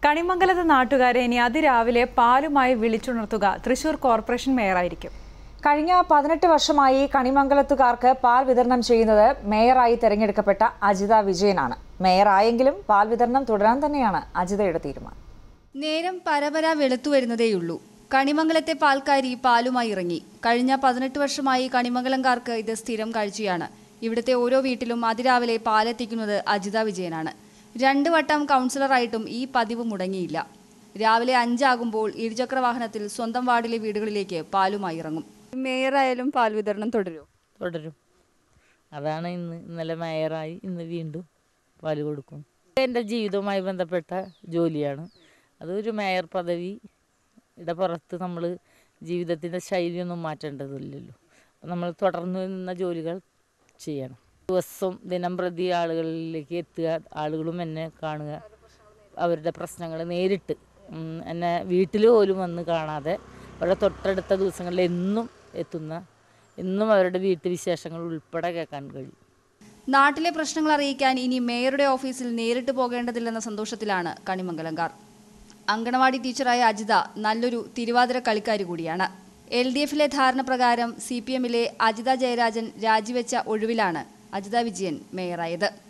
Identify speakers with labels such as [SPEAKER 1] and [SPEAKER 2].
[SPEAKER 1] കണിമംഗലത്തെ നാട്ടുകാരെ ഇനി അതിരാവിലെ പാലുമായി വിളിച്ചുണർത്തുക തൃശൂർ കോർപ്പറേഷൻ മേയറായിരിക്കും
[SPEAKER 2] കഴിഞ്ഞ പതിനെട്ട് വർഷമായി കണിമംഗലത്തുകാർക്ക് പാൽ വിതരണം ചെയ്യുന്നത് മേയറായി തെരഞ്ഞെടുക്കപ്പെട്ട അജിത വിജയനാണ് മേയറായെങ്കിലും പാൽ വിതരണം തുടരാൻ തന്നെയാണ് അജിതയുടെ തീരുമാനം
[SPEAKER 3] നേരം പരപര വെളുത്തു വരുന്നതേയുള്ളൂ കണിമംഗലത്തെ പാൽക്കാരി പാലുമായി ഇറങ്ങി കഴിഞ്ഞ പതിനെട്ട് വർഷമായി കണിമംഗലംകാർക്ക് ഇത് സ്ഥിരം കാഴ്ചയാണ് ഇവിടുത്തെ ഓരോ വീട്ടിലും അതിരാവിലെ പാലെത്തിക്കുന്നത് അജിത വിജയനാണ് രണ്ട് വട്ടം കൗൺസിലറായിട്ടും ഈ പതിവ് മുടങ്ങിയില്ല രാവിലെ അഞ്ചാകുമ്പോൾ ഇരുചക്ര വാഹനത്തിൽ സ്വന്തം വാർഡിലെ വീടുകളിലേക്ക് പാലുമായി ഇറങ്ങും മേയറായാലും പാൽ വിതരണം തുടരും
[SPEAKER 4] തുടരും അതാണ് ഇന്ന് ഇന്നലെ മേയറായി ഇന്ന് വീണ്ടും പാല് കൊടുക്കും എൻ്റെ ജീവിതവുമായി ബന്ധപ്പെട്ട ജോലിയാണ് അതൊരു മേയർ പദവി യുടെ പുറത്ത് നമ്മൾ ജീവിതത്തിൻ്റെ ശൈലിയൊന്നും മാറ്റേണ്ടതില്ലല്ലോ അപ്പം നമ്മൾ തുടർന്ന് നിന്ന ജോലികൾ ചെയ്യണം ദിവസം ദിനം പ്രതി ആളുകളിലേക്ക് എത്തുക ആളുകളും എന്നെ കാണുക അവരുടെ പ്രശ്നങ്ങൾ നേരിട്ട് ഉം, എന്നെ വീട്ടിൽ പോലും വന്ന് കാണാതെ അവരുടെ തൊട്ടടുത്ത ദിവസങ്ങളിൽ എന്നും എത്തുന്ന എന്നും അവരുടെ വീട്ടുവിശേഷങ്ങൾ ഉൾപ്പെടെ കേൾക്കാൻ കഴിയും
[SPEAKER 3] നാട്ടിലെ പ്രശ്നങ്ങൾ അറിയിക്കാൻ ഇനി മേയറുടെ ഓഫീസിൽ നേരിട്ട് പോകേണ്ടതില്ലെന്ന സന്തോഷത്തിലാണ് കണിമംഗലംകാർ അങ്കണവാടി ടീച്ചറായ അജിത നല്ലൊരു തിരുവാതിര കളിക്കാരി കൂടിയാണ് എൽ ഡി എഫിലെ ധാരണ പ്രകാരം സി പി എമ്മിലെ അജിത ജയരാജൻ രാജിവെച്ച ഒഴിവിലാണ് അജിത വിജയൻ മേയറായത്